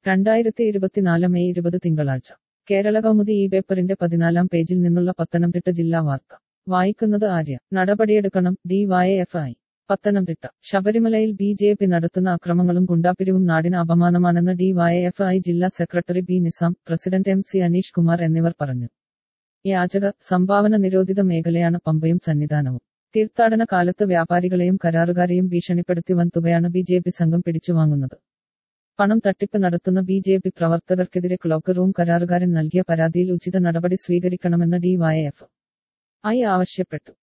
രണ്ടായിരത്തി ഇരുപത്തിനാല് മെയ് ഇരുപത് തിങ്കളാഴ്ച കേരള കൗമുദി ഈ പേപ്പറിന്റെ പതിനാലാം പേജിൽ നിന്നുള്ള പത്തനംതിട്ട ജില്ലാ വാർത്ത വായിക്കുന്നത് ആര്യ നടപടിയെടുക്കണം D Y F I Pathanamthitta ശബരിമലയിൽ ബി ജെ പി നടത്തുന്ന അക്രമങ്ങളും ഗുണ്ടാപ്പിരിവും നാടിന് അപമാനമാണെന്ന് ഡി വൈ എഫ് ഐ ജില്ലാ secretary B Nizam president M C Aneesh Kumar എന്നിവർ പറഞ്ഞു യാചക സംഭാവന നിരോധിത മേഖലയാണ് പമ്പയും സന്നിധാനവും തീർത്ഥാടന കാലത്ത് വ്യാപാരികളെയും കരാറുകാരെയും ഭീഷണിപ്പെടുത്തി വൻ തുകയാണ് ബി ജെ പി സംഘം പിടിച്ചുവാങ്ങുന്നത് പണം തട്ടിപ്പ് നടത്തുന്ന ബി ജെ പി പ്രവർത്തകർക്കെതിരെ ക്ലോക്ക് റൂം കരാറുകാരൻ നൽകിയ പരാതിയിൽ ഉചിത നടപടി സ്വീകരിക്കണമെന്ന് ഡി വൈ എഫ് ഐ ആവശ്യപ്പെട്ടു